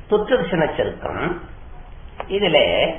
துற்றர்ஷன சருக்கம் இதுல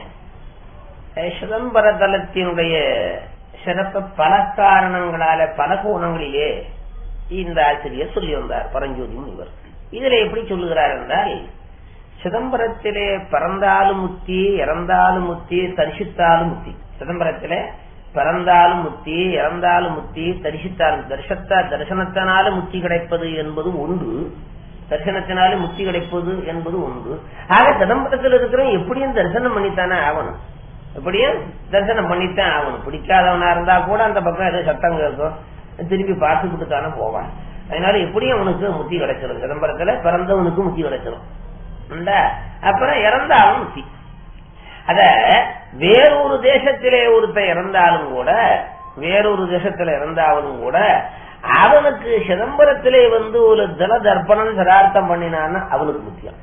அஹ், சிதம்பர தலத்தினுடைய சிறப்ப பல காரணங்களால பல கோணங்களிலே இந்த ஆசிரியர் சொல்லி வந்தார் பரஞ்சோதி முனிவர் இதுல எப்படி சொல்லுகிறார் என்றால் சிதம்பரத்திலே பிறந்தாலும் முத்தி இறந்தாலும் முத்தி தரிசித்தாலும் முத்தி சிதம்பரத்திலே பிறந்தாலும் முத்தி இறந்தாலும் முத்தி தரிசித்தாலும் தரிசத்தா தரிசனத்தினாலும் முத்தி கிடைப்பது என்பது ஒன்று தரிசனத்தினாலும் முத்தி கிடைப்பது என்பது ஒன்று ஆக சிதம்பரத்தில் இருக்கிறவன் எப்படியும் தரிசனம் பண்ணித்தானே ஆகணும் எப்படியும் தரிசனம் பண்ணித்தான் ஆகணும் பிடிக்காதவனா இருந்தா கூட அந்த பக்கம் ஏதோ சத்தம் கேட்கும் திருப்பி பார்த்துக்கிட்டு தானே போவான் அதனால எப்படியும் அவனுக்கு முத்தி கிடைச்சிடும் சிதம்பரத்துல பிறந்தவனுக்கு முத்தி கிடைச்சிடும் உண்டா? அப்புறம் இறந்தாலும் முத்தி அத வேறொரு தேசத்திலே ஒருத்தன் இறந்தாலும் கூட வேறொரு தேசத்துல இறந்தாலும் கூட அவனுக்கு சிதம்பரத்திலே வந்து ஒரு ஜல தர்ப்பணம் சதார்த்தம் பண்ணினான்னு அவனுக்கு முக்கியம்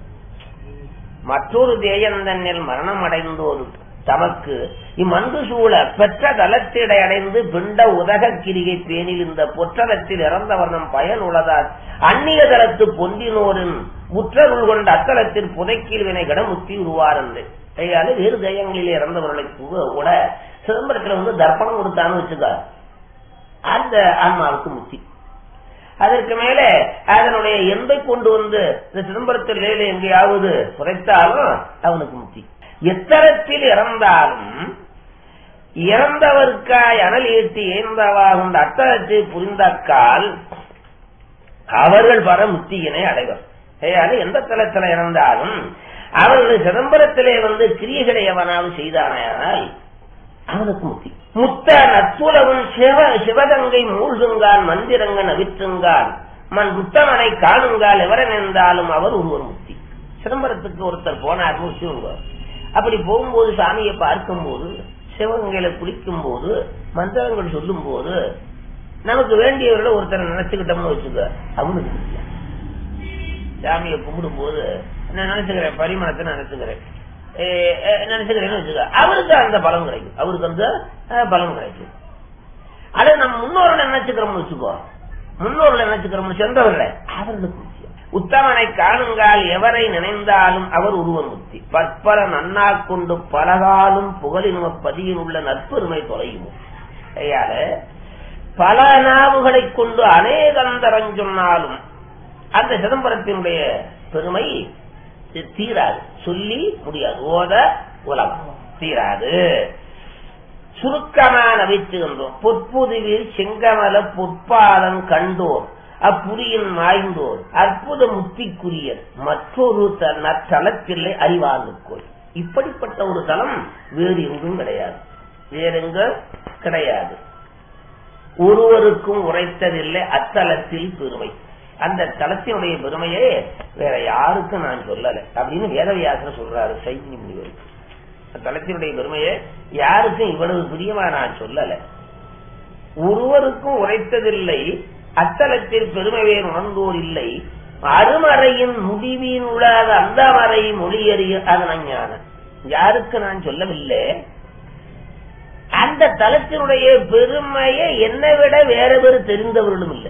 மற்றொரு தேயந்தனில் மரணம் அடைந்தோரு தமக்கு இம்மன்று சூழ பெற்ற தலத்திடை அடைந்து பிண்ட உதக கிரிகை பேணில் இந்த பொற்றலத்தில் இறந்தவர்ணம் பயன் உளதால் அந்நிய தலத்து பொந்தினோரின் முற்றருள் கொண்ட அத்தலத்தில் புதைக்கீழ் வினைகட முத்தி உருவாரந்து கையால வேறு தெய்வங்களில் இறந்தவர்களை கூட- கூட சிதம்பரத்துல வந்து தர்ப்பணம் கொடுத்தான்னு வச்சுக்க அந்த ஆன்மாவுக்கு முத்தி அதற்கு மேல அதனுடைய எந்தை கொண்டு வந்து இந்த சிதம்பரத்தில் வேலை எங்கேயாவது குறைத்தாலும் அவனுக்கு முத்தி எத்தரத்தில் இறந்தாலும் இறந்தவர்க்காய் அனல் ஈட்டி ஏந்தவாகும் அத்தரத்தை புரிந்தக்கால் அவர்கள் பர முத்தியினை அடைவர் ஏயாவது எந்த தலத்தில் இறந்தாலும் அவர்கள் சிதம்பரத்திலே வந்து கிரியைகளை எவனாவது செய்தானால் அவனுக்கு முத்தி முத்த நத்துலவன் சிவ சிவகங்கை மூழ்குங்கான் மந்திரங்க நவிற்றுங்கான் மண் புத்தமனை காணுங்கால் எவரன் என்றாலும் அவர் ஒருவர் முத்தி சிதம்பரத்துக்கு ஒருத்தர் போனார் முத்தி ஒருவர் அப்படி போகும்போது சாமியை பார்க்கும்போது சிவகங்கையில குளிக்கும் போது மந்திரங்கள் சொல்லும் போது நமக்கு வேண்டியவர்களை ஒருத்தரை நினைச்சுக்கிட்டோம்னு வச்சுக்க அவனுக்கு முத்தியா சாமியை கும்பிடும் போது நான் நினைச்சுக்கிறேன் பரிமாணத்தை நினைச்சுக்கிறேன் ஏ, ஏ, நினைச்சுக்கிறேன்னு வச்சுக்க அவருக்கு அந்த பலன் கிடைக்கும் அவருக்கு அந்த அஹ், பலன் கிடைக்கும் அதை நம்ம முன்னோர்களை நினைச்சுக்கிறோம்னு வச்சுக்கோ முன்னோர்களை நினைச்சுக்கிறோம்னு சென்றவர்களை அவர்களுக்கு முக்கியம் உத்தமனை காணுங்கால் எவரை நினைந்தாலும் அவர் ஒருவர் முத்தி பற்பல நன்னா கொண்டு பலகாலும் புகழினும பதியில் உள்ள நற்பெருமை தொலையும் கையால பல நாவுகளைக் கொண்டு அநேகந்தரம் சொன்னாலும் அந்த சிதம்பரத்தினுடைய பெருமை தி- தீராது சொல்லி முடியாது ஓத உலகம் தீராது சுருக்கமான வைத்துகின்றோம் பொற்புதுவில் செங்கமல பொற்பாதம் கண்டோர் அப்புரியின் மாய்ந்தோர் அற்புத முத்திக்குரியர் மற்றொரு த- நற்தலத்தில்லை அறிவார்ந்துக்கோள் இப்படிப்பட்ட ஒரு தலம் வேறு எங்கும் கிடையாது வேறெங்க கிடையாது ஒருவருக்கும் உரைத்ததில்லை அத்தலத்தில் பெருமை அந்த தலத்தினுடைய பெருமையே வேற யாருக்கும் நான் சொல்லல அப்படின்னு வேதவியாசர் சொல்றாரு சைனி முனிவர் தலத்தினுடைய பெருமையை யாருக்கும் இவ்வளவு பிரியமா நான் சொல்லல ஒருவருக்கும் உரைத்ததில்லை அத்தலத்தில் பெருமையை உணர்ந்தோர் இல்லை அருமறையின் முடிவின் உள்ளாத அந்த மறை மொழியறிய அதன் ஞானம் யாருக்கு நான் சொல்லவில்லை அந்த தலத்தினுடைய பெருமையை என்னை விட வேற பேர் தெரிந்தவர்களும் இல்லை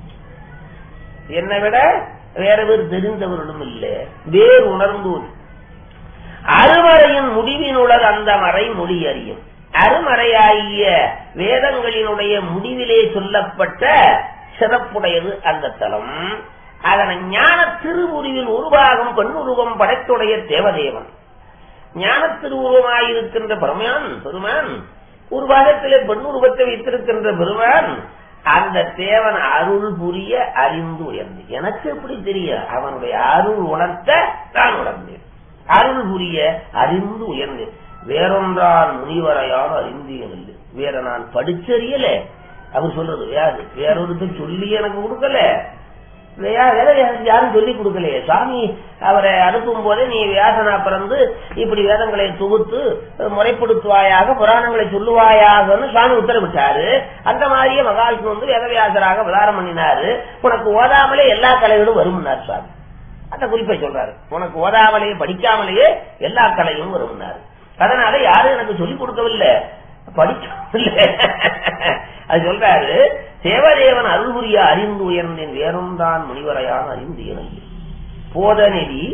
என்னை விட வேற பேர் தெரிந்தவர்களும் இல்லை வேறு உணர்ந்தோர் அருமறையின் முடிவினுள்ள அந்த மறை மொழி அறியும் அருமறையாகிய வேதங்களினுடைய முடிவிலே சொல்லப்பட்ட சிறப்புடையது அந்த தலம் அதனை ஞான திருவுருவில் உருவாகும் பெண்ணுருவம் படைத்துடைய தேவதேவன் ஞான திருவுருவமாயிருக்கின்ற பெருமான் பெருமான் ஒரு பாகத்திலே பெண்ணுருவத்தை வைத்திருக்கின்ற பெருமான் அந்த தேவன் அருள் புரிய அறிந்து உயர்ந்து எனக்கு எப்படி தெரியும் அவனுடைய அருள் உணர்த்த நான் உணர்ந்தேன் அருள் புரிய அறிந்து உயர்ந்தேன் வேறொன்றால் முனிவரையான அறிந்தேன் வேற நான் படிச்சறியல அவர் சொல்றது யாரு வேறொருத்தர் சொல்லி எனக்கு கொடுக்கல இல்லையா வேற யாரும் யாரும் சொல்லி கொடுக்கலையே சுவாமி அவரை அனுப்பும் போதே நீ வியாசனா பிறந்து இப்படி வேதங்களை தொகுத்து முறைப்படுத்துவாயாக புராணங்களை சொல்லுவாயாகன்னு சுவாமி உத்தரவிட்டாரு அந்த மாதிரியே மகாவிஷ்ணு வந்து வேதவியாசராக அவதாரம் பண்ணினாரு உனக்கு ஓதாமலே எல்லா கலைகளும் வரும்னார் சுவாமி அந்த குறிப்பை சொல்றாரு உனக்கு ஓதாமலேயே படிக்காமலேயே எல்லா கலையும் வரும்னாரு அதனால யாரும் எனக்கு சொல்லிக் கொடுக்கவில்லை படிக்கவில்லை அது சொல்றாரு தேவதேவன் அருள்புரிய அறிந்து உயர்ந்தேன் வேறொன்றான் முனிவரையான அறிந்து இணங்கி போத நெறி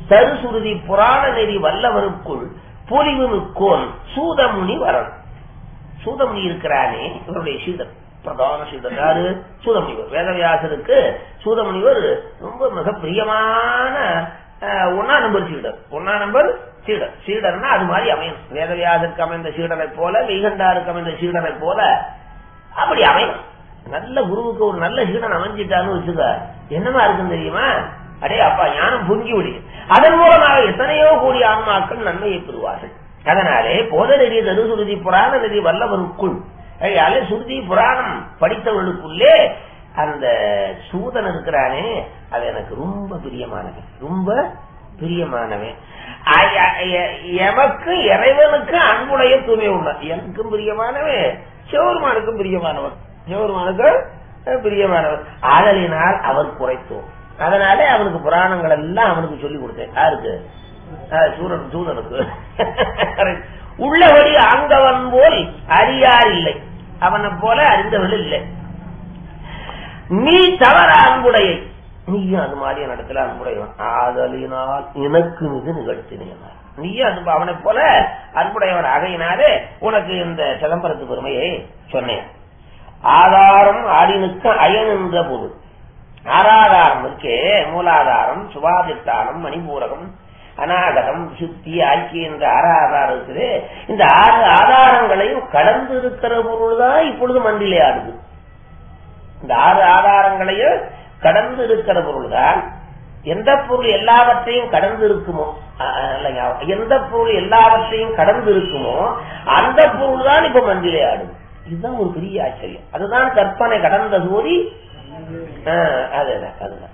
தருசுருதி புராண நெறி வல்லவருக்குள் பொலிவு மிக்கோன் சூதமுனி வரன் சூதமுனி இருக்கிறானே இவருடைய சீதன் பிரதான சீதன் யாரு சூதமுனிவர் வேதவியாசருக்கு சூதமுனிவர் ரொம்ப மிக பிரியமான அஹ், ஒண்ணா நம்பர் சீடர் ஒண்ணா நம்பர் சீடர் சீடர்னா அது மாதிரி அமையும் வேதவியாசருக்கு அமைந்த சீடரை போல வெய்கண்டாருக்கு அமைந்த சீடரை போல அப்படி அமையும் நல்ல குருவுக்கு ஒரு நல்ல சீடன் அமைஞ்சிட்டான்னு வச்சுக்க என்னமா இருக்குன்னு தெரியுமா அடே அப்பா ஞானம் பொங்கி விடுது அதன் மூலமாக எத்தனையோ கோடி ஆன்மாக்கள் நன்மையை பெறுவார்கள் அதனாலே போத நெறி தருசுருதி புராண நெறி வல்லவருக்குள் அதையாலே சுருதி புராணம் படித்தவர்களுக்குள்ளே அந்த சூதன் இருக்கிறானே அது எனக்கு ரொம்ப பிரியமானவன் ரொம்ப பிரியமானவன் அ- அ- எமக்கு இறைவனுக்கு அன்புடைய தூய்மை உள்ள எனக்கும் பிரியமானவன் சிவருமானுக்கும் பிரியமானவன் சிவருமானுக்கு அஹ், பிரியமானவன் ஆதலினால் அவர் குறைத்தோம் அதனாலே அவனுக்கு புராணங்கள் எல்லாம் அவனுக்கு சொல்லி கொடுத்தேன் யாருக்கு அஹ், சூரன் சூதனுக்கு உள்ளபடி ஆங்கவன் போல் அறியார் இல்லை அவனை போல அறிந்தவர்கள் இல்லை நீ தவற அன்புடைய நீயும் அது மாதிரி நடத்துல அன்புடையவன் ஆதலினால் எனக்கு மிகு நிகழ்த்தினேன் நீயும் அது அவனைப் போல அன்புடையவன் ஆகையினாலே உனக்கு இந்த சிதம்பரத்து பெருமையை சொன்னேன் ஆதாரம் ஆடினுக்கு அயன் என்ற பொருள் ஆராதாரம் இருக்கே மூலாதாரம் சுபாதிஷ்டானம் மணிபூரகம் அநாகதம் சுத்தி ஐக்கிய என்ற ஆறு ஆதாரம் இருக்குது இந்த ஆறு ஆதாரங்களையும் கடந்து இருக்கிற பொருள் தான் இப்பொழுது மண்டிலே ஆடுது இந்த ஆறு ஆதாரங்களையும் கடந்து இருக்கிற பொருள் தான் எந்த பொருள் எல்லாவற்றையும் கடந்து இருக்குமோ அஹ், நல்ல ஞாபகம். எந்த பொருள் எல்லாவற்றையும் கடந்து இருக்குமோ அந்த பொருள் தான் இப்ப மண்டிலே ஆடுது இதுதான் ஒரு பெரிய ஆச்சரியம் அதுதான் கற்பனை கடந்த சோதி ஆஹ், அதுதான் அதுதான்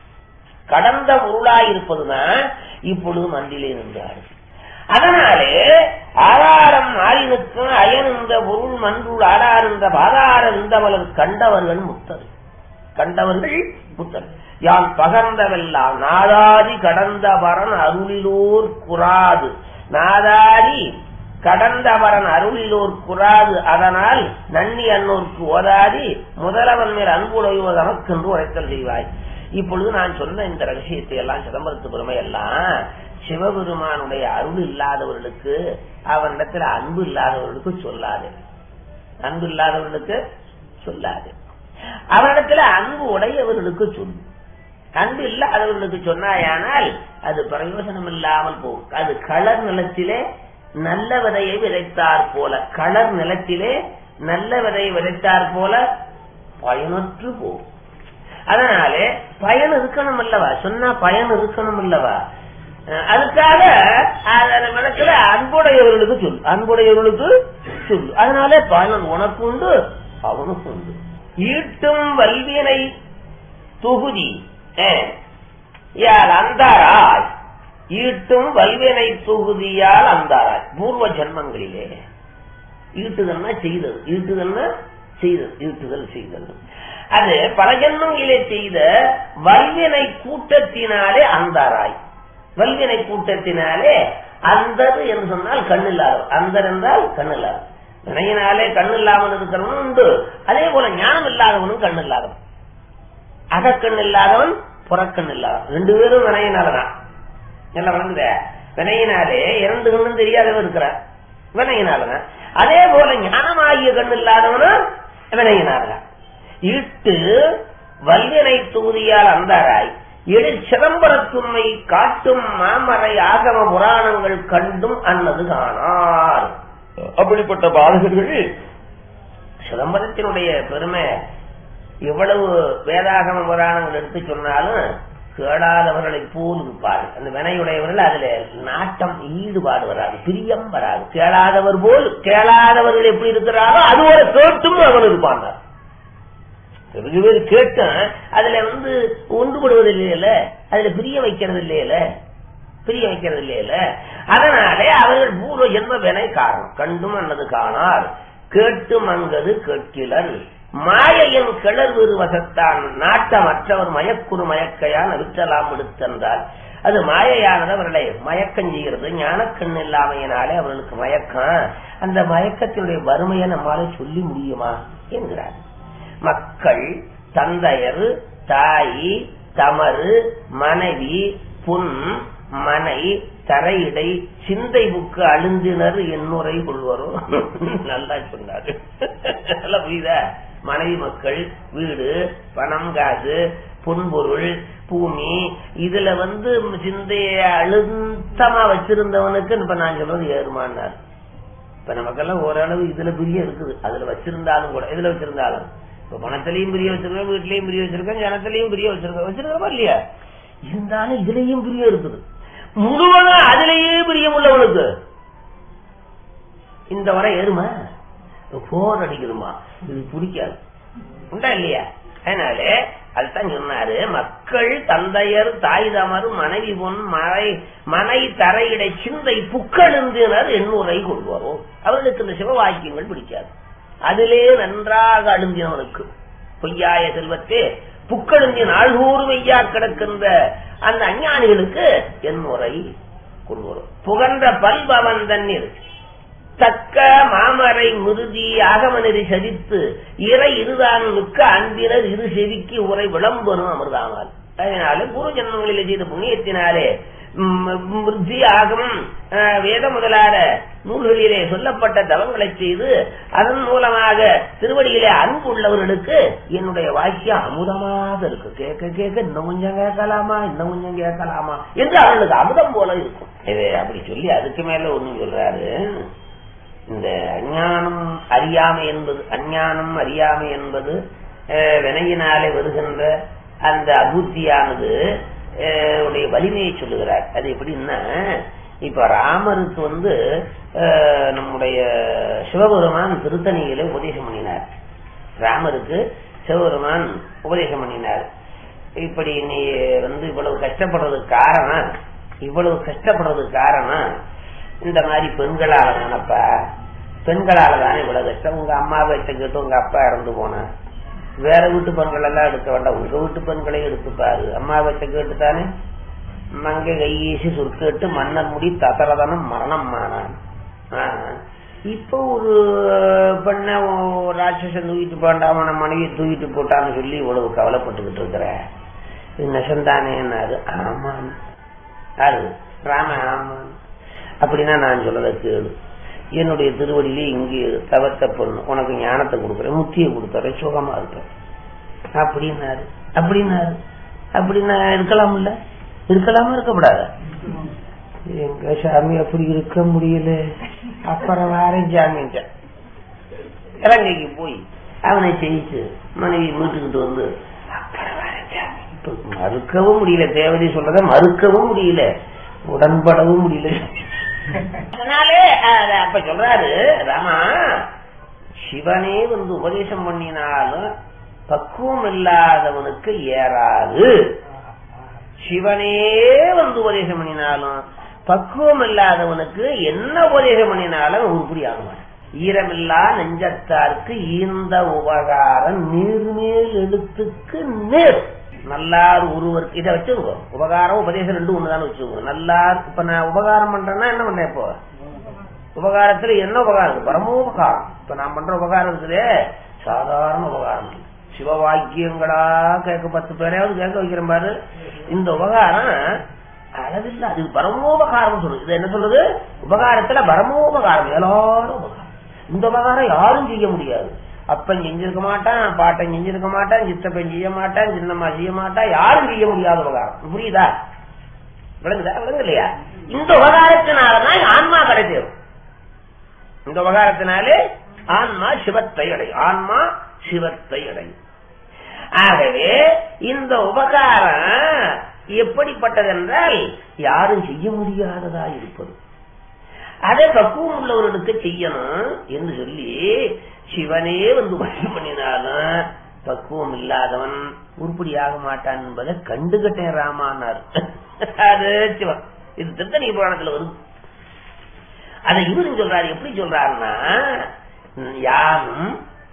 கடந்த பொருளாயிருப்பதுதான் இப்பொழுது மண்டிலே நின்றாரு அதனாலே ஆதாரம் ஆறினுக்கும் அயன் இந்த பொருள் மன்றுள் ஆடார் இந்த பாதார விந்தமலர் கண்டவர்கள் முத்தர் கண்டவர்கள் முத்தர் யான் பகர்ந்தவெல்லாம் நாதாதி கடந்த வரன் அருளிலோர் குறாது நாதாதி கடந்தவரன் அருளிலோர் குறாது அதனால் நன்னி அன்னோர்க்கு ஓதாதி முதலவன் மேல் அன்புடையோ நமக்கென்று உரைத்தல் செய்வாய் இப்பொழுது நான் சொன்ன இந்த ரகசியத்தை எல்லாம் சிதம்பரத்து பெருமை எல்லாம் சிவபெருமானுடைய அருள் இல்லாதவர்களுக்கு அவனிடத்தில் அன்பு இல்லாதவர்களுக்கு சொல்லாது அன்பு இல்லாதவர்களுக்கு சொல்லாது அவனிடத்துல அன்பு உடையவர்களுக்கு சொல்லு அன்பு இல்லாதவர்களுக்கு சொன்னாயானால் அது பிரயோஜனம் இல்லாமல் போகும் அது களர் நிலத்திலே நல்ல விதையை விதைத்தார் போல களர் நிலத்திலே நல்ல விதையை விதைத்தார் போல பயனற்று போகும் அதனாலே பயன் இருக்கணும் அல்லவா சொன்னா பயன் இருக்கணும் அல்லவா அஹ் அதுக்காக அதன் மனசுல அன்புடையவர்களுக்கு சொல் அன்புடையவர்களுக்கு சொல் அதனாலே பயன் உனக்கு உண்டு அவனுக்கு உண்டு ஈட்டும் வல்வினை தொகுதி அஹ், யால் அந்தாராய் ஈட்டும் வல்வினை தொகுதியால் அந்தாராய் பூர்வ ஜென்மங்களிலே ஈட்டுதல்னா செய்தது ஈட்டுதல்னா செய்தது ஈட்டுதல் செய்தல் அது பல ஜென்மங்களிலே செய்த வல்வினை கூட்டத்தினாலே அந்தாராய் வல்வினை கூட்டத்தினாலே அந்தது என்று சொன்னால் கண்ணில்லாதவர் அந்தர் என்றால் கண்ணில்லாதவர் வினையினாலே கண் இல்லாமல் இருக்கிறவனும் உண்டு அதே போல ஞானம் இல்லாதவனும் கண் இல்லாதவன் அகக்கண் இல்லாதவன் புறக்கண் இல்லாதவன் ரெண்டு பேரும் வினையினாலதான் எல்லாம் வணங்குத வினையினாலே இரண்டு கண்ணும் தெரியாதவன் இருக்கிறார் வினையினாலதான் அதே போல ஞானமாகிய கண் இல்லாதவனும் வினையினாலதான் இட்டு வல்வினை தொகுதியால் அந்தாராய் எடு சிதம்பரத்துண்மை காட்டும் மாமரை ஆகம புராணங்கள் கண்டும் அன்னது காணார் அப்படிப்பட்ட பாதகர்கள் சிதம்பரத்தினுடைய பெருமை எவ்வளவு வேதாகம புராணங்கள் எடுத்து சொன்னாலும் கேளாதவர்களை போல் இருப்பார்கள் அந்த வினையுடையவர்கள் அதுல நாட்டம் ஈடுபாடு வராது பிரியம் வராது கேளாதவர் போல் கேளாதவர்கள் எப்படி இருக்கிறாரோ அது ஒரு கேட்டும் அவன் இருப்பாங்க வெகு பேர் கேட்டும் அதுல வந்து ஒன்றுபடுவது இல்லையில அதுல பிரிய வைக்கிறது இல்லையில பிரிய வைக்கிறது இல்லையில அதனாலே அவர்கள் பூர்வ ஜென்ம வினை காரணம் கண்டும் அன்னது காணார் கேட்டும் அங்கது கேட்கிலர் மாயையின் கிளர்விரு வசத்தான் நாட்டமற்றவர் மயக்குறு மயக்கையான் விற்றலாம் எடுத்தென்றால் அது மாயையானது அவர்களை மயக்கம் செய்கிறது ஞானக்கண் இல்லாமையினாலே அவர்களுக்கு மயக்கம் அந்த மயக்கத்தினுடைய வறுமையை நம்மால சொல்லி முடியுமா என்கிறார் மக்கள் தந்தையர் தாய் தமறு மனைவி புன் மனை தரையிடை சிந்தை புக்கு அழுந்தினர் என்னுரை கொள்வரோ நல்லா சொன்னாரு நல்லா புரியுதா மனைவி மக்கள் வீடு பணம் காசு பொன்பொருள் பூமி இதுல வந்து சிந்தைய அழுத்தமா வச்சிருந்தவனுக்கு இப்ப நான் சொல்றது ஏறுமானார் இப்ப நமக்கெல்லாம் ஓரளவு இதுல பிரிய இருக்குது அதுல வச்சிருந்தாலும் கூட இதுல வச்சிருந்தாலும் இப்ப பணத்திலையும் பிரிய வச்சிருக்கோம் வீட்லயும் பிரிய வச்சிருக்கோம் ஜனத்திலையும் பிரிய வச்சிருக்கோம் வச்சிருக்கோமா இல்லையா இருந்தாலும் இதுலயும் பிரியம் இருக்குது முழுவதும் அதிலேயே பிரியம் உள்ளவனுக்கு இந்த வரை ஏறுமா போர் அடிக்குதுமா இது பிடிக்காது உண்டா இல்லையா அதனால அதுதான் சொன்னாரு மக்கள் தந்தையர் தாய் தமர் மனைவி பொன் மறை மனை தரையிடை சிந்தை புக்களென்றினர் எண்ணுரை கொள்வாரோ அவர்களுக்கு இந்த சிவவாக்கியங்கள் பிடிக்காது அதிலே நன்றாக அழுந்தினவனுக்கு பொய்யாய செல்வத்தே புக்களஞ்சி நாள்கூறும் ஐயா கிடக்கின்ற அந்த அஞ்ஞானிகளுக்கு என் முறை கொள்வோம் புகன்ற பல்பவன் தண்ணீர் தக்க மாமரை மிருதி ஆகமனரி சதித்து இறை இருதான் மிக்க அன்பினர் இரு செவிக்கு உரை விளம்பனும் அமிர்தாமல் அதனால குரு ஜன்மங்களிலே செய்த புண்ணியத்தினாலே மிருதி ஆகம் வேத முதலான நூல்களிலே சொல்லப்பட்ட தவங்களை செய்து அதன் மூலமாக திருவடியிலே அன்பு உள்ளவர்களுக்கு என்னுடைய வாக்கியம் அமுதமாக இருக்கு கேட்க கேட்க இன்னும் கொஞ்சம் கேட்கலாமா இன்னும் கொஞ்சம் கேட்கலாமா என்று அவர்களுக்கு அமுதம் போல இருக்கும் இது அப்படி சொல்லி அதுக்கு மேல ஒண்ணு சொல்றாரு இந்த அஞ்ஞானம் அறியாமை என்பது அஞ்ஞானம் அறியாமை என்பது வினையினாலே வருகின்ற அந்த அபூர்த்தியானது உடைய வலிமையை சொல்லுகிறார் அது எப்படின்னா இப்ப ராமருக்கு வந்து நம்முடைய சிவபெருமான் திருத்தணியில உபதேசம் பண்ணினார் ராமருக்கு சிவபெருமான் உபதேசம் பண்ணினார் இப்படி நீ வந்து இவ்வளவு கஷ்டப்படுறதுக்கு காரணம் இவ்வளவு கஷ்டப்படுறதுக்கு காரணம் இந்த மாதிரி பெண்களால தானப்பா பெண்களால தானே இவ்வளவு கஷ்டம் உங்க அம்மா வச்ச கேட்டு உங்க அப்பா இறந்து போன வேற வீட்டு பெண்கள் எல்லாம் எடுக்க வேண்டாம் உங்க வீட்டு பெண்களையும் எடுத்துப்பாரு அம்மா வச்ச கேட்டு தானே மங்கை கையேசி சுருக்கேட்டு மன்னர் முடி தசரதனம் மரணம் மானான் இப்ப ஒரு பெண்ண ராட்சசன் தூக்கிட்டு போண்டாம மனைவி தூக்கிட்டு போட்டான்னு சொல்லி இவ்வளவு கவலைப்பட்டுக்கிட்டு இருக்கிற இது நெசந்தானேன்னாரு ஆமான் யாரு ராம ஆமான் அப்படின்னா நான் சொல்லத கேளு என்னுடைய திருவடியிலே இங்கே தவத்த பொண்ணு உனக்கு ஞானத்தை கொடுக்குறேன் முத்தியை கொடுத்துறேன் சுகமா இருப்பேன் அப்படின்னாரு அப்படின்னாரு அப்படின்னா இருக்கலாம்ல இருக்கலாமா இருக்கக்கூடாது எங்க சாமி அப்படி இருக்க முடியல அப்புறம் வேற சாமி இலங்கைக்கு போய் அவனை ஜெயிச்சு மனைவி மீட்டுக்கிட்டு வந்து மறுக்கவும் முடியல தேவதை சொல்றத மறுக்கவும் முடியல உடன்படவும் முடியல அதனாலே அப்ப சொல்றாரு ராமா சிவனே வந்து உபதேசம் பண்ணினாலும் பக்குவம் இல்லாதவனுக்கு ஏறாது சிவனே வந்து உபதேசம் பண்ணினாலும் பக்குவம் இல்லாதவனுக்கு என்ன உபதேசம் பண்ணினாலும் உருப்படி ஆகுவான் ஈரமில்லா நெஞ்சத்தாருக்கு ஈந்த உபகாரம் நீர்மேல் எழுத்துக்கு நேர் நல்லார் ஒருவருக்கு இதை வச்சுக்கோ உபகாரம் உபதேசம் ரெண்டு ஒண்ணுதான் வச்சுக்கோ நல்லார் இப்ப நான் உபகாரம் பண்றேன்னா என்ன பண்ணேன் இப்போ உபகாரத்துல என்ன உபகாரம் இருக்கு பரமோபகாரம் இப்ப நான் பண்ற உபகாரம் இருக்குதே சாதாரண உபகாரம் சிவ வாக்கியங்களா கேட்க பத்து பேரையாவது கேட்க வைக்கிறேன் பாரு இந்த உபகாரம் அளவில்ல அது பரமோபகாரம் சொல்லுது இது என்ன சொல்றது உபகாரத்துல பரமோபகாரம் எல்லாரும் உபகாரம் இந்த உபகாரம் யாரும் செய்ய முடியாது அப்பன் செஞ்சிருக்க மாட்டான் பாட்டன் செஞ்சிருக்க மாட்டான் சித்தப்பன் செய்ய மாட்டான் சின்னம்மா செய்ய மாட்டான் யாரும் செய்ய முடியாத உபகாரம் புரியுதா விளங்குதா விளங்கு இல்லையா இந்த உபகாரத்தினாலதான் ஆன்மா கிடைச்சிடும் இந்த உபகாரத்தினாலே ஆன்மா சிவத்தை அடையும் ஆன்மா சிவத்தை அடையும் ஆகவே இந்த உபகாரம் எப்படிப்பட்டது என்றால் யாரும் செய்ய முடியாததா இருப்பது அதை பக்குவம் உள்ளவர்களுக்கு செய்யணும் என்று சொல்லி சிவனே வந்து வழி பண்ணினாலும் பக்குவம் இல்லாதவன் உருப்படியாக மாட்டான் என்பதை கண்டுகட்டேன் ராமானார் அது சிவன் இது திருத்தணி புராணத்துல வருது அதை இவரும் சொல்றாரு எப்படி சொல்றாருன்னா யானும்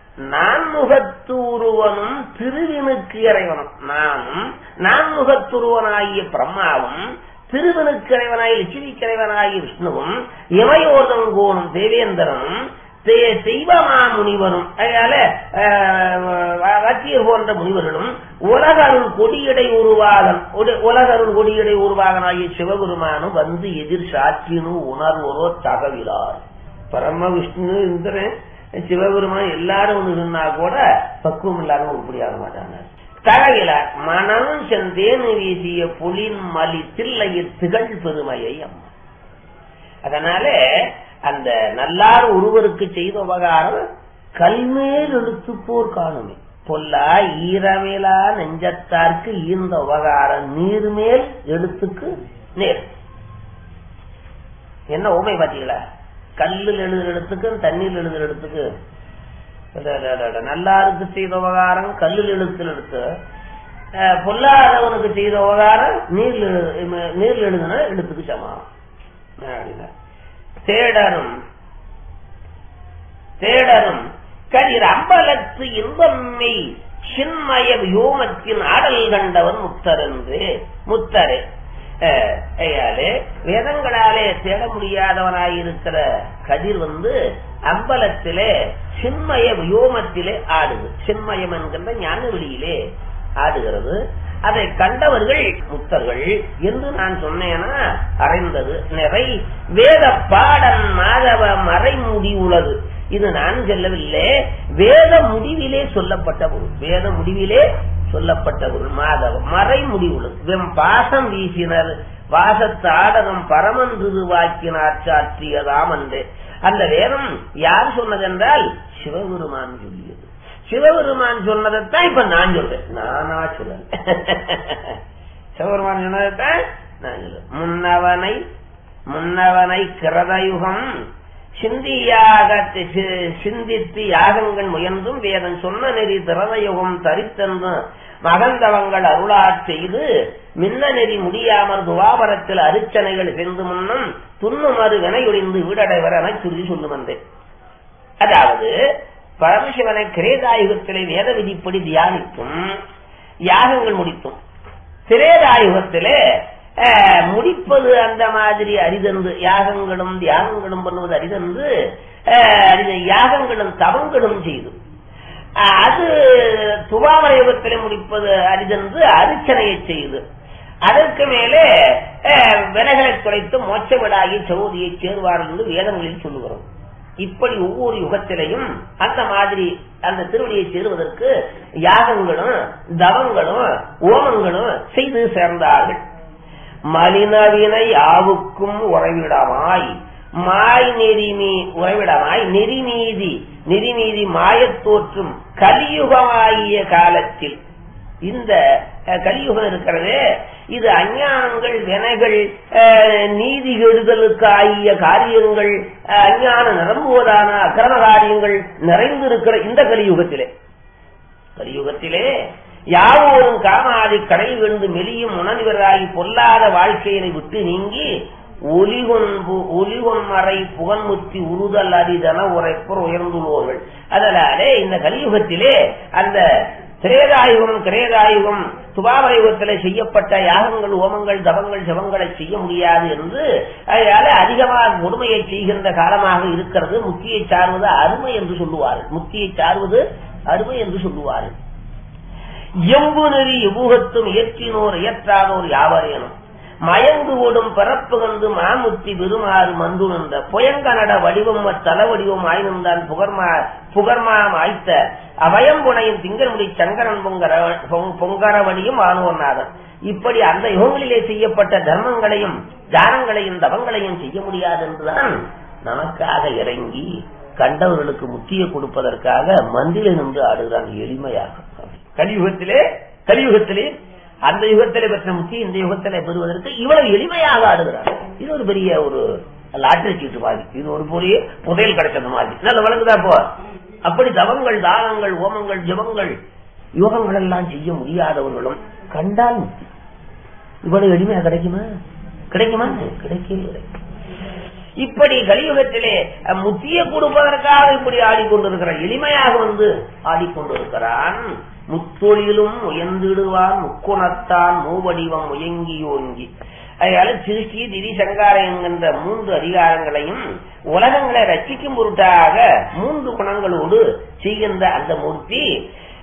நான்முகத்தூருவனும் திருவினுக்கு இறைவனும் நானும் நான்முகத்துருவனாகிய பிரம்மாவும் திருவனுக்கு இறைவனாய் லட்சுமிக்கிறைவனாகிய விஷ்ணுவும் இமையோர்தங்கோனும் தேவேந்திரனும் தெய்வமா முனிவரும் அதனால வத்தியர் போன்ற முனிவர்களும் உலகருள் கொடியடை உருவாகன் உட- உலகருள் கொடியடை உருவாகனாகிய சிவபெருமானும் வந்து எதிர் சாட்சினு உணர்வரோ தகவிலார் பரம விஷ்ணு இந்திரன் சிவபெருமான் எல்லாரும் ஒண்ணு இருந்தா கூட பக்குவம் இல்லாம உருப்படியாக மாட்டாங்க தகவிலார் மனம் செந்தேனு வீசிய புலின் மலி தில்லையில் திகழ் பெருமையை அம்மா அதனால அந்த நல்லார் ஒருவருக்கு செய்த உபகாரம் கல்மேல் எழுத்து போர் காணுமே பொல்லா ஈரமேலா நெஞ்சத்தார்க்கு ஈர்ந்த உபகாரம் நீர்மேல் எழுத்துக்கு நேர் என்ன உமை பாத்தீங்களா கல்லில் எழுதுற எழுத்துக்கு தண்ணீர் எழுதுற எழுத்துக்கு அட, அட, அட, அட. நல்லாருக்கு செய்த உபகாரம் கல்லில் எழுத்தில் எழுத்து அஹ், பொல்லாதவனுக்கு செய்த உபகாரம் நீர் நீர் எழுதுன எழுத்துக்கு சமானம் அப்படின்னா. தேடரும் தேடரும் கதிர் அம்பலத்து இன்பம்மை சின்மய வியோமத்தின் ஆடல் கண்டவன் முத்தரென்று முத்தரு அஹ், ஐயாலே வேதங்களாலே தேட முடியாதவனாயிருக்கிற கதிர் வந்து அம்பலத்திலே சின்மய வியோமத்திலே ஆடுது சின்மயம் என்கின்ற ஞான வெளியிலே ஆடுகிறது அதை கண்டவர்கள் முத்தர்கள் என்று நான் சொன்னேனா அறைந்தது நிறை வேத பாடன் மாதவ மறைமுடி உள்ளது இது நான் சொல்லவில்லை வேத முடிவிலே சொல்லப்பட்ட பொருள் வேத முடிவிலே சொல்லப்பட்ட பொருள் மாதவ மறைமுடி உள்ளது வெம் பாசம் வீசினர் வாசத்தாடகம் பரமன் திருவாக்கினார் சாற்றியதாம் என்று அந்த வேதம் யார் சொன்னதென்றால் சிவபெருமான் சொல்லியது சிவபெருமான் சொன்னதைத்தான் இப்ப நான் சொல்றேன் நானா சொல்லல சிவபெருமான் சொன்னதைத்தான் நான் சொல்றேன் முன்னவனை முன்னவனை கிரதயுகம் சிந்தியாக சி- சிந்தித்து யாகங்கள் முயன்றும் வேதன் சொன்ன நெறி திரதயுகம் தரித்தென்று மகந்தவங்கள் அருளாற் செய்து மின்ன நெறி முடியாமல் துவாபரத்தில் அரிச்சனைகள் சென்று முன்னும் துண்ணுமறு வினையொழிந்து வீடடைவர் என சொல்லி சொல்லு வந்தேன் அதாவது பரமசிவனை கிரேதாயுகத்திலே வேத விதிப்படி தியானித்தும் யாகங்கள் முடித்தும் திரேதாயுகத்திலே அஹ், முடிப்பது அந்த மாதிரி அரிதன்று யாகங்களும் தியாகங்களும் பண்ணுவது அரிதன்று அஹ், அரித- யாகங்களும் தவங்களும் செய்து அஹ், அது துவாமர யுகத்திலே முடிப்பது அரிதன்று அரிச்சனையை செய்து அதற்கு மேலே அஹ், வினைகளை குறைத்து மோட்ச விடாகி சௌதியை சேர்வார்கள் என்று வேதங்களில் சொல்லுகிறோம் இப்படி ஒவ்வொரு யுகத்திலையும் அந்த மாதிரி அந்த திருவடியை சேருவதற்கு யாகங்களும் தவங்களும் ஓமங்களும் செய்து சேர்ந்தார்கள் மலினவினை யாவுக்கும் உறைவிடமாய் மாய் நெறிமீ உறைவிடமாய் நெறிநீதி நெறிநீதி மாயத் தோற்றும் கலியுகமாகிய காலத்தில் இந்த அஹ், கலியுகம் இருக்கிறதே இது அஞ்ஞானங்கள் வினைகள் அஹ், நீதி கெடுதலுக்கு ஆகிய காரியங்கள் அஹ், அஞ்ஞான நிரம்புவதான அக்கிரம காரியங்கள் நிறைந்திருக்கிற இந்த கலியுகத்திலே கலியுகத்திலே யாவோரும் காமாதி கடை விழுந்து மெலியும் உணர்வராகி பொல்லாத வாழ்க்கையினை விட்டு நீங்கி ஒலிகொன்பு ஒலிகொன்மறை புகன்முத்தி உறுதல் அரிதன உரைப்பர் உயர்ந்துள்ளோர்கள் அதனாலே இந்த கலியுகத்திலே அந்த திரேதாயுகம் கிரேதாயுகம் துபாவரயுகத்திலே செய்யப்பட்ட யாகங்கள் ஓமங்கள் தவங்கள் ஜபங்களை செய்ய முடியாது என்று அதனால அதிகமாக கொடுமையை செய்கின்ற காலமாக இருக்கிறது முத்தியை சார்வது அருமை என்று சொல்லுவார்கள் முத்தியை சார்வது அருமை என்று சொல்லுவார்கள் எம்பு நெறி எவ்வூகத்தும் இயற்றினோர் இயற்றாதோர் யாவரேனும் மயங்கு ஓடும் பிறப்பு கண்டு மாமுத்தி பெருமாறு மந்து நின்ற புயங்கனட வடிவம் தல வடிவம் ஆய்ந்தான் புகர்மா புகர்மா ஆய்த்த அபயம்புனையின் திங்கள்முடி சங்கரன் பொங்கர பொங்- பொங்கரவடியும் ஆனோர்நாதன் இப்படி அந்த யுகங்களிலே செய்யப்பட்ட தர்மங்களையும் தானங்களையும் தவங்களையும் செய்ய முடியாது என்றுதான் நமக்காக இறங்கி கண்டவர்களுக்கு முத்தியை கொடுப்பதற்காக மந்தில நின்று ஆடுகிறான் எளிமையாக கலியுகத்திலே கலியுகத்திலே அந்த யுகத்திலே பெற்ற முத்தி இந்த யுகத்திலே பெறுவதற்கு இவ்வளவு எளிமையாக ஆடுகிறார் இது ஒரு பெரிய ஒரு லாட்டரி சீட்டு மாதிரி இது ஒரு பெரிய புதையல் கிடைச்சது மாதிரி நல்ல வழங்குதா போ அப்படி தவங்கள் தானங்கள் ஓமங்கள் ஜபங்கள் யோகங்கள் எல்லாம் செய்ய முடியாதவர்களும் கண்டால் முக்தி இவ்வளவு எளிமையா கிடைக்குமா கிடைக்குமா கிடைக்கவே இல்லை இப்படி கலியுகத்திலே அஹ், முத்திய கொடுப்பதற்காக இப்படி ஆடிக்கொண்டிருக்கிறான் எளிமையாக வந்து ஆடிக்கொண்டிருக்கிறான் முத்தொழிலும் உயர்ந்திடுவான் முக்குணத்தான் மூவடிவம் முயங்கி யோங்கி அதனால சிருஷ்டி திதி சங்காரம் என்கின்ற மூன்று அதிகாரங்களையும் உலகங்களை ரட்சிக்கும் பொருட்டாக மூன்று குணங்களோடு செய்கின்ற அந்த மூர்த்தி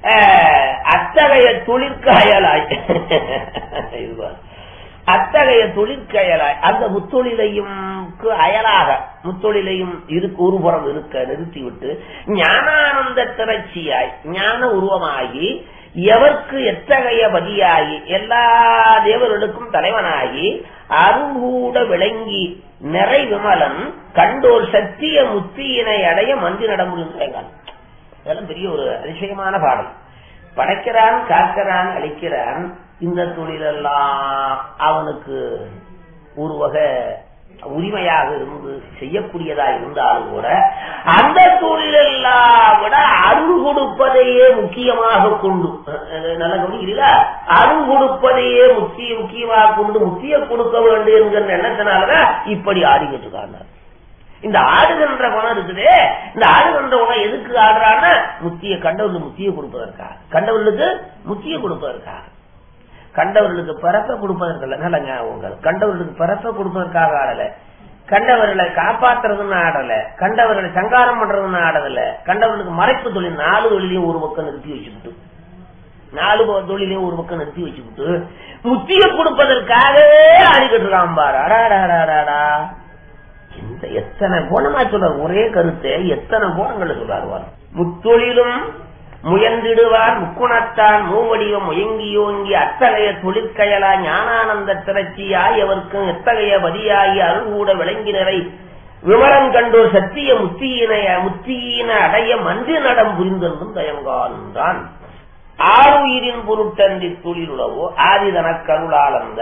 அஹ், அத்தகைய தொழிற்காயலாய் இதுதான். அத்தகைய தொழிற்கயலாய் அந்த முத்தொழிலையும் அயலாக முத்தொழிலையும் இருக்கு ஒரு புறம் இருக்க நிறுத்திவிட்டு ஞானானந்த திரட்சியாய் ஞான உருவமாகி எவர்க்கு எத்தகைய பதியாகி எல்லா தேவர்களுக்கும் தலைவனாகி அருங்கூட விளங்கி நிறை விமலன் கண்டோர் சத்திய முத்தியினை அடைய மந்தி நடமுடிந்தாங்க இதெல்லாம் பெரிய ஒரு அதிசயமான பாடல் படைக்கிறான் காக்கிறான் அழிக்கிறான் இந்த தொழிலெல்லாம் அவனுக்கு ஒரு வகை உரிமையாக இருந்து செய்யக்கூடியதா இருந்தாலும் கூட அந்த தொழிலெல்லாம் விட அருள் கொடுப்பதையே முக்கியமாக கொண்டு அஹ் நல்ல கவனிக்கிறீங்களா அருள் கொடுப்பதையே முக்கிய முக்கியமாக கொண்டு முக்கிய கொடுக்க வேண்டும் என்கிற எண்ணத்தினாலதான் இப்படி ஆடிக்கிட்டு இருக்காங்க இந்த ஆடுகின்ற குணம் இருக்குதே இந்த ஆடுகின்ற குணம் எதுக்கு ஆடுறான்னா முத்திய கண்டவர்களுக்கு முத்திய கொடுப்பதற்காக கண்டவர்களுக்கு முத்திய கொடுப்பதற்காக கண்டவர்களுக்கு பிறப்ப கொடுப்பதற்கல்ல நல்ல ஞாபகம் கண்டவர்களுக்கு பிறப்ப கொடுப்பதற்காக ஆடல கண்டவர்களை காப்பாத்துறதுன்னு ஆடல கண்டவர்களை சங்காரம் பண்றதுன்னு ஆடல கண்டவர்களுக்கு மறைப்பு தொழில் நாலு தொழிலையும் ஒரு பக்கம் நிறுத்தி வச்சுக்கிட்டு நாலு ப- தொழிலையும் ஒரு பக்கம் நிறுத்தி வச்சுக்கிட்டு முத்திய கொடுப்பதற்காகவே ஆடிக்கிட்டு இருக்கான் பாரு அடாடாடாடாடா இந்த எத்தனை கோணமா சொல்றார் ஒரே கருத்தை எத்தனை கோணங்களை சொல்றாரு பாரு. முத்தொழிலும் முயன்றிடுவார் முக்குணத்தான் மூவடிவம் முயங்கியோங்கி அத்தகைய தொழிற்கயலா ஞானானந்த திரட்சியாய் எவர்க்கும் எத்தகைய பதியாகி அருள்கூட விளங்கினரை விமலம் கண்டோர் சத்திய முத்தியினை முத்தியின அடைய மன்றி நடம் புரிந்திருந்தும் தயங்கான் ஆறுயிரின் பொருட்டன்றி தொழிலுளவோ ஆதிதன கருளாளந்த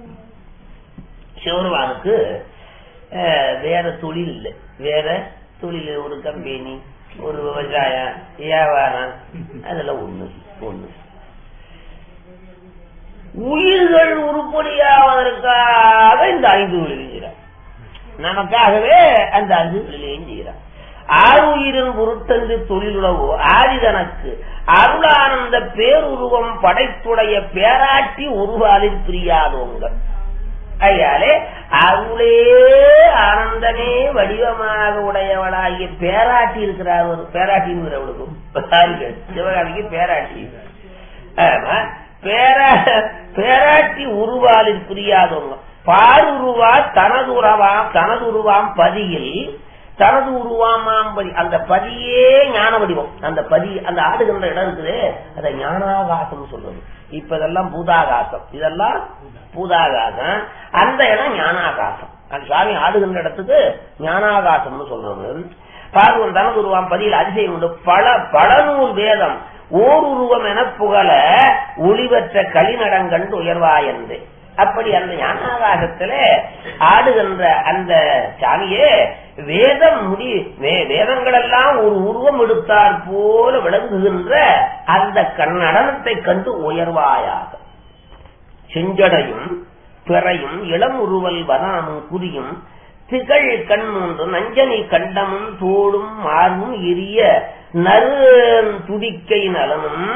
சிவருவானுக்கு அஹ், வேற தொழில் இல்லை வேற தொழில் ஒரு கம்பெனி ஒரு விவசாயம் வியாபாரம் அதெல்லாம் ஒண்ணு ஒண்ணு உயிர்கள் உருப்படியாவதற்காக இந்த ஐந்து தொழில் செய்கிறார் நமக்காகவே அந்த ஐந்து தொழிலையும் செய்கிறார் ஆறுயிரின் பொருட்டன்று தொழிலுளவோ ஆதிதனக்கு அருளானந்த பேருருவம் படைத்துடைய பேராட்டி உருவாலில் பிரியாதோங்க ஐயாலே அருளே ஆனந்தமே வடிவமாக உடையவளாகிய பேராட்டி இருக்கிறார் ஒரு பேராட்டிங்கிறவளுக்கும் பாருங்க, சிவகாமிக்கு பேராட்டி ஆமா பேரா பேராட்டி உருவாலில் புரியாதவங்க பாருருவா தனது உறவாம் தனது உருவாம் பதியில் தனது உருவாமாம் பதி அந்த பதியே ஞான வடிவம் அந்த பதி அந்த ஆடுகின்ற இடம் இருக்குது அதை ஞானாகாசம் சொல்றது இப்ப இதெல்லாம் பூதாகாசம் இதெல்லாம் பூதாகாசம் அந்த இடம் ஞானாகாசம் அந்த சுவாமி ஆடுகின்ற இடத்துக்கு ஞானாகாசம்னு சொல்றது பார்வன் தனது உருவாம் பதியில் அதிசயம் உண்டு பல பல நூல் வேதம் ஓர் உருவம் என புகழ ஒளிவற்ற களிநடங்கண்டு உயர்வாயன்று அப்படி அந்த ஞானாகாசத்துல ஆடுகின்ற அந்த சாமியே வேதம் முடி வே- வேதங்கள் எல்லாம் ஒரு உருவம் எடுத்தாற் போல விளங்குகின்ற அந்த கண் நடனத்தை கண்டு உயர்வாயாக செஞ்சடையும் பிறையும் இளம் உருவல் வனாமும் குறியும் திகழ் கண் மூன்று நஞ்சனி கண்டமும் தோளும் மார்பும் எரிய நறு துடிக்கை நலனும்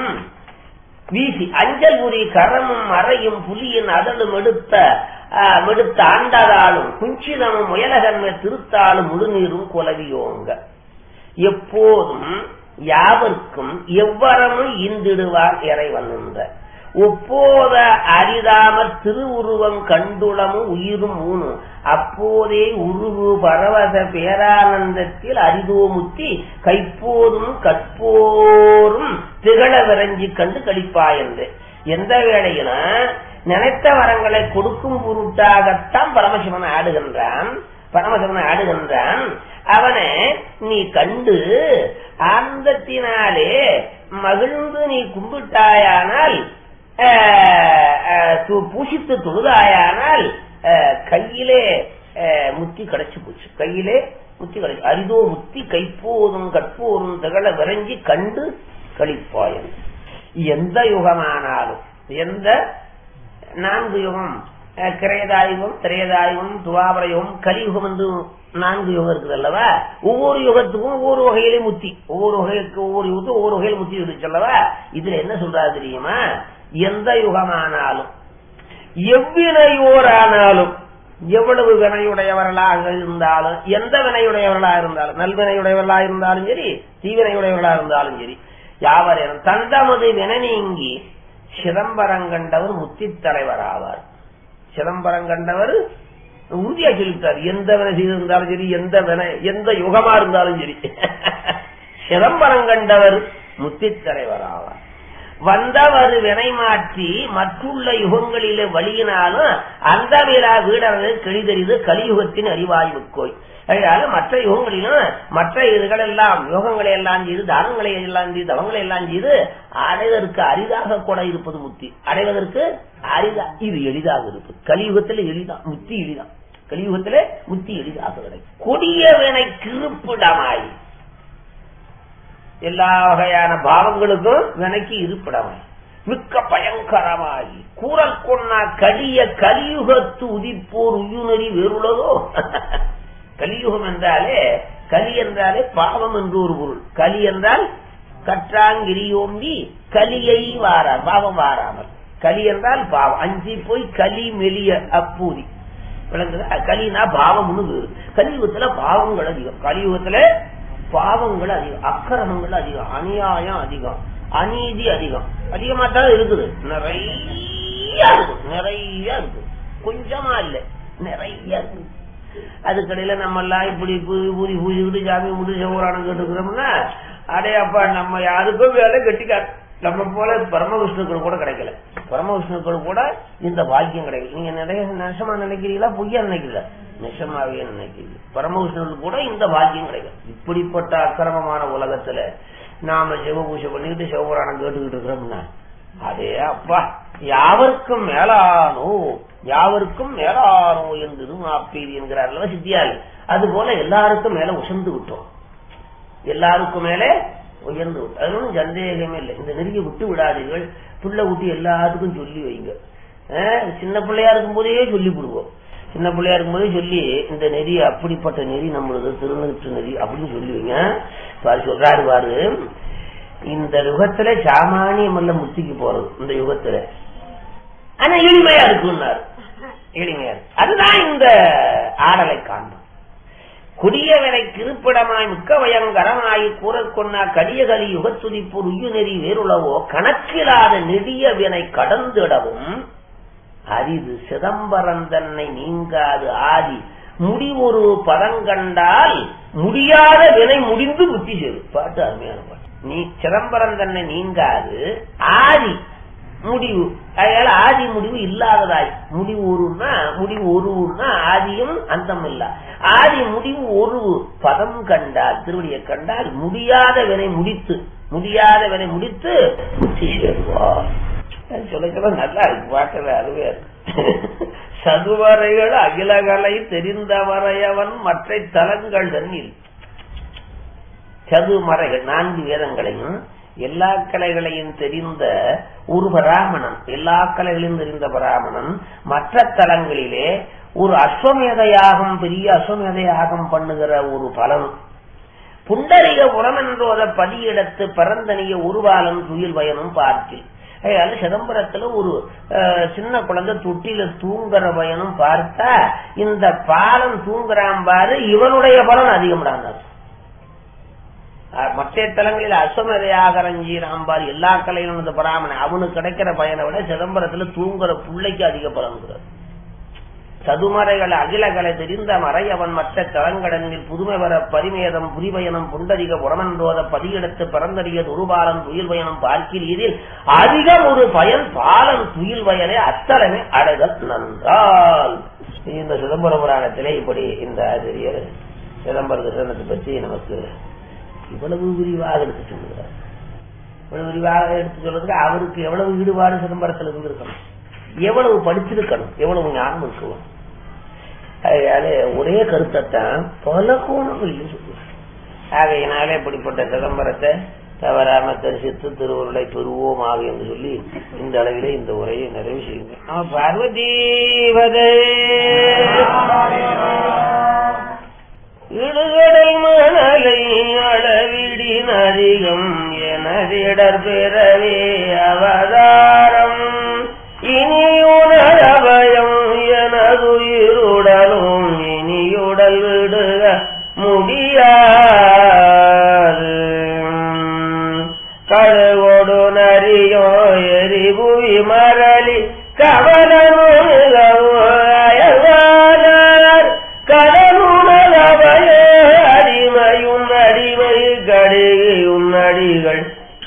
வீசி அஞ்சல் உரி கரமும் அறையும் புலியின் அதழும் எடுத்த ஆ, எடுத்த ஆண்டதாலும் குஞ்சிதமும் முயலகன்மை திருத்தாலும் முழுநீரும் குலவியோங்க எப்போதும் யாவர்க்கும் எவ்வரமும் இந்திடுவார் இறைவன் என்ற ஒப்போத அரிதாமற் திருவுருவம் கண்டுளமும் உயிரும் ஊனும் அப்போதே உருவு பரவச பேரானந்தத்தில் அரிதோமுத்தி கைப்போதும் கற்போரும் திகழ விரைஞ்சி கண்டு கழிப்பாயன்று எந்த வேளையில நினைத்த வரங்களை கொடுக்கும் பொருட்டாகத்தான் பரமசிவன் ஆடுகின்றான் பரமசிவன் ஆடுகின்றான் அவனை நீ கண்டு ஆனந்தத்தினாலே மகிழ்ந்து நீ கும்பிட்டாயானால் ஆஹ், ஆஹ், து- பூசித்து தொழுதாயானால் ஆஹ், கையிலே ஆஹ், முத்தி கிடைச்சு போச்சு கையிலே முத்தி கிடைச்சு அரிதோ முத்தி கைப்போதும் கற்போதும் திகழ விரைஞ்சி கண்டு கழிப்பாயன் எந்த யுகமானாலும் எந்த நான்கு யுகம் அஹ், கிரேதாயுகம் திரேதாயுகம் துவாபர யுகம் கலியுகம் என்று நான்கு யுகம் இருக்குது அல்லவா ஒவ்வொரு யுகத்துக்கும் ஒவ்வொரு வகையிலே முத்தி ஒவ்வொரு வகைக்கு ஒவ்வொரு யுகத்துக்கும் ஒவ்வொரு வகையில முத்தி இருக்கு அல்லவா இதுல என்ன சொல்றாரு தெரியுமா எந்த யுகமானாலும் எவ்வினையோரானாலும் எவ்வளவு வினையுடையவர்களாக இருந்தாலும் எந்த வினையுடையவர்களா இருந்தாலும் நல்வினையுடையவர்களா இருந்தாலும் சரி தீவினையுடையவர்களா இருந்தாலும் சரி யாவர் என தந்தமது வின நீங்கி சிதம்பரம் கண்டவர் முத்தித் தலைவர் ஆவார் சிதம்பரம் கண்டவர் உறுதியா சொல்லிட்டார் எந்த வினை செய்திருந்தாலும் சரி எந்த வினை எந்த யுகமா இருந்தாலும் சரி சிதம்பரம் கண்டவர் முத்தித் தலைவர் ஆவார் வந்தவர் வினை மாற்றி மற்றுள்ள யுகங்களிலே வழியினாலும் அந்த விழா வீடரது கிழிதறிது கலியுகத்தின் அறிவாய்வுக்கோய் அதனால மற்ற யுகங்களிலும் மற்ற இதுகள் எல்லாம் யோகங்களை எல்லாம் செய்து தானங்களை எல்லாம் செய்து தவங்களை எல்லாம் செய்து அடைவதற்கு அரிதாக கூட இருப்பது முத்தி அடைவதற்கு அரிதா இது எளிதாக இருப்பது கலியுகத்துல எளிதா முத்தி எளிதான் கலியுகத்திலே முத்தி எளிதாக கிடைக்கும் கொடிய வினை கிருப்பிடமாய் எல்லா வகையான பாவங்களுக்கும் வினைக்கு இருப்பிடமாய் மிக்க பயங்கரமாகி கூறல் கொன்னா கடிய கலியுகத்து உதிப்போர் உயுநெறி வேறுள்ளதோ கலியுகம் என்றாலே கலி என்றாலே பாவம் என்று ஒரு பொருள் கலி என்றால் கற்றாங்கிரியோம்பி கலியை வாரார் பாவம் வாராமல் கலி என்றால் பாவம் அஞ்சி போய் கலி மெலிய அப்பூதி விளங்குதா கலினா பாவம்னு வேறு கலியுகத்துல பாவங்கள் அதிகம் கலியுகத்துல பாவங்கள் அதிகம் அக்கிரமங்கள் அதிகம் அநியாயம் அதிகம் அநீதி அதிகம் அதிகமா தான் இருக்குது நிறைய இருக்கு நிறைய இருக்கு கொஞ்சமா இல்ல நிறைய இருக்கு அதுக்கடையில நம்ம எல்லாம் இப்படி பூ- ஊதி பூஜிக்கிட்டு ஜாமி முடிச்சு சௌரானம் கேட்டுக்கிறோம்னா அடே அப்பா நம்ம யாருக்கும் வேலை கட்டிக்காரு நம்ம போல பரமவிஷ்ணுக்கள் கூட கிடைக்கல பரமவிஷ்ணுக்கள் கூட இந்த பாக்கியம் கிடைக்கல நீங்க நிறைய நெசமா நினைக்கிறீங்களா பொய்யா நினைக்கல நெசமாவே நினைக்கிறீங்க பரமவிஷ்ணுக்கள் கூட இந்த பாக்கியம் கிடைக்கல இப்படிப்பட்ட அக்கிரமமான உலகத்துல நாம சிவ பூஜை பண்ணிக்கிட்டு சிவபுராணம் கேட்டுக்கிட்டு இருக்கிறோம்னா அதே அப்பா யாவருக்கும் மேலானோ யாவருக்கும் மேலானோ என்று மாப்பீதி என்கிறார் சித்தியால் அது போல எல்லாருக்கும் மேல உசந்து விட்டோம் எல்லாருக்கும் மேலே உயர்ந்து விட்டோம் அது ஒண்ணும் சந்தேகமே இல்லை இந்த நெருங்கி விட்டு விடாதீர்கள் புள்ள விட்டு எல்லாத்துக்கும் சொல்லி வைங்க அஹ், சின்ன பிள்ளையா இருக்கும் போதே சொல்லி விடுவோம் சின்ன பிள்ளையா இருக்கும் போதே சொல்லி இந்த நெறி அப்படிப்பட்ட நெறி நம்மளது திருநெற்று நெறி அப்படின்னு சொல்லி வைங்க பாரு சொல்றாரு பாரு இந்த யுகத்துல சாமானியம் அல்ல முத்திக்கு போறது இந்த யுகத்துல ஆனா எளிமையா இருக்குன்னாரு எளிமையா இருக்கு அதுதான் இந்த ஆடலை காண்போம் கொடிய விலை கிருப்பிடமாய் மிக்க பயங்கரமாய் கூறக் கொன்னா கடிய கலி யுகத்துதிப்போர் உயுநெறி வேறுளவோ கணக்கிலாத நெடிய வினை கடந்திடவும் அரிது சிதம்பரம் தன்னை நீங்காது ஆதி முடிவொரு பதங்கண்டால் முடியாத வினை முடிந்து புத்தி சேரு பாட்டு அருமையான பாட்டு நீ சிதம்பரம் தன்னை நீங்காது ஆதி முடிவு அதனால ஆதி முடிவு இல்லாததாய் முடிவு ஒருன்னா முடிவு ஒருன்னா ஆதியும் அந்தம் இல்ல ஆதி முடிவு ஒரு பதம் கண்டால் திருவடியை கண்டால் முடியாத வினை முடித்து முடியாத வினை முடித்து புத்தி சேருவார் சொல்ல சொல்ல நல்லா இருக்கு பாட்டுல அருமையா இருக்கு சதுவரைகள் அகிலகலை தெரிந்தவரையவன் மற்ற தலங்கள் தன்னில் சதுமறைகள் நான்கு வேதங்களையும் எல்லா கலைகளையும் தெரிந்த ஒரு பராமணன் எல்லா கலைகளையும் தெரிந்த பராமணன் மற்ற தலங்களிலே ஒரு அஸ்வமேத யாகம் பெரிய அஸ்வமேத யாகம் பண்ணுகிற ஒரு பலன் புண்டரிக புறமென்றோத பதியிடத்து பரந்தனிய உருவாலம் துயில் பயனும் பார்த்தில் அதனால சிதம்பரத்துல ஒரு அஹ், சின்ன குழந்தை தொட்டில தூங்குற பயனும் பார்த்தா இந்த பாலம் தூங்குறான் பாரு இவனுடைய பலன் அதிகம்டாங்க மற்ற தலங்களில் அஸ்வமதையாக ரஞ்சீராம்பார் எல்லா கலையிலும் இந்த பராமனை அவனுக்கு கிடைக்கிற பயனை விட சிதம்பரத்துல தூங்குற பிள்ளைக்கு அதிக பலன்கிறார் சதுமறைகள் அகிலகலை தெரிந்த மறையவன் மற்ற தலங்கடனில் புதுமை வர பரிமேதம் புரிபயனம் புண்டரிக புறமன்றோத பதியெடுத்து பிறந்தறிய துருபாலன் துயில் பயணம் பார்க்கிறீரில் அதிகம் ஒரு பயன் பாலன் துயில் வயலை அத்தலமே அடைதல் நன்றால் இந்த சிதம்பர புராணத்திலே இப்படி இந்த ஆசிரியர் சிதம்பர கிருஷ்ணத்தை பற்றி நமக்கு இவ்வளவு விரிவாக எடுத்து சொல்லுகிறார் இவ்வளவு விரிவாக எடுத்து சொல்றதுக்கு அவருக்கு எவ்வளவு ஈடுபாடு சிதம்பரத்தில் இருந்திருக்கணும் எவ்வளவு படிச்சிருக்கணும் எவ்வளவு ஞானம் இருக்கணும் அதனால ஒரே கருத்தைத்தான் பல கோணங்களில் சொல்லுவார் ஆகையினாலே இப்படிப்பட்ட சிதம்பரத்தை தவறாம தரிசித்து திருவுருளை பெறுவோமாக என்று சொல்லி இந்த அளவிலே இந்த உரையை நிறைவு செய்யுங்க நம பார்வதீபதே இடுகடல் மணலை அளவிடின் அதிகம் எனதிடர் பிறவே அவதாரம் இனியுணரபயம் எனதுயிருடலும் இனியுடல் விடுக முடியாது கழ விமரலி கவலனுகவாயவானார் கடனுணலவய அடிமையும் அடிமை கடிகையும் அடிகள்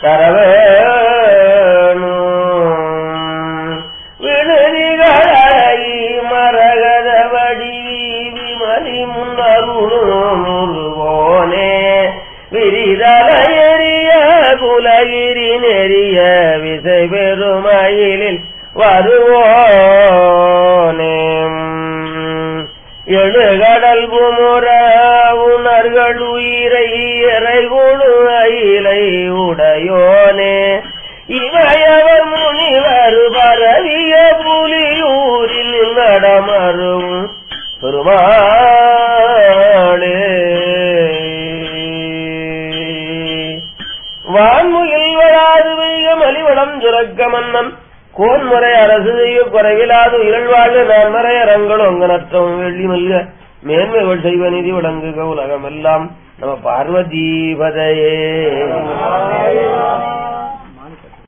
தரவேணும் விடுதிகளி மரகத வடிவி விமலி முன்னருளுவோனே விரிதல எரிய குலகிரி நெறிய விசை பெருமயிலில் வருவோனே எழுகடல் குமுற உணர்கள் உயிரை இறைகுழு அயிலை உடையோனே இவையவர் முனிவர் பரவிய புலியூரில் நடமரும் பெருமாளே வான்முகில் வளாது வைக மலிவளம் சுரக்க மன்னன் கோன்முறை அரசு செய்ய குறைவிலாது இகழ்வாழ்க நான்மறை அரங்கள் ஒங்கனற்றம் வெள்ளி மல்க மேன்மைகள் செய்வ நிதி விளங்குக உலகமெல்லாம் நம பார்வதீபதையே